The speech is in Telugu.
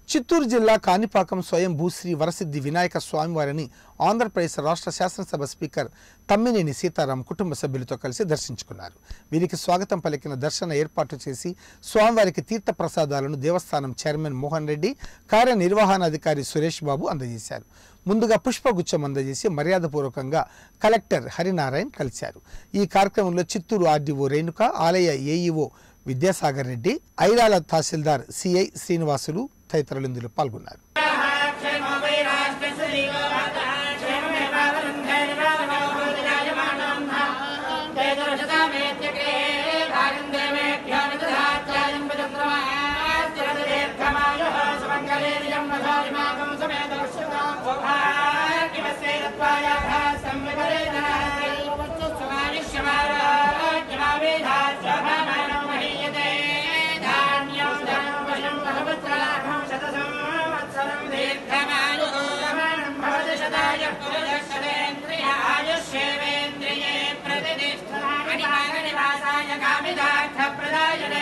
చిత్తూరు జిల్లా కాణిపాకం స్వయం భూశ్రీ వరసిద్ధి వినాయక స్వామివారిని ఆంధ్రప్రదేశ్ రాష్ట్ర శాసనసభ స్పీకర్ తమ్మినేని సీతారాం కుటుంబ సభ్యులతో కలిసి దర్శించుకున్నారు వీరికి స్వాగతం పలికిన దర్శన ఏర్పాటు చేసి స్వామివారికి తీర్థ ప్రసాదాలను దేవస్థానం చైర్మన్ మోహన్ రెడ్డి కార్యనిర్వహణాధికారి సురేష్ బాబు అందజేశారు ముందుగా పుష్పగుచ్చం అందజేసి మర్యాదపూర్వకంగా కలెక్టర్ హరినారాయణ్ కలిశారు ఈ కార్యక్రమంలో చిత్తూరు ఆర్డీఓ రేణుక ఆలయ ఏఈఓ విద్యాసాగర్ రెడ్డి ఐరాల తహసీల్దార్ సిఐ శ్రీనివాసులు తదితరులు ఇందులో పాల్గొన్నారు ప్రదాయ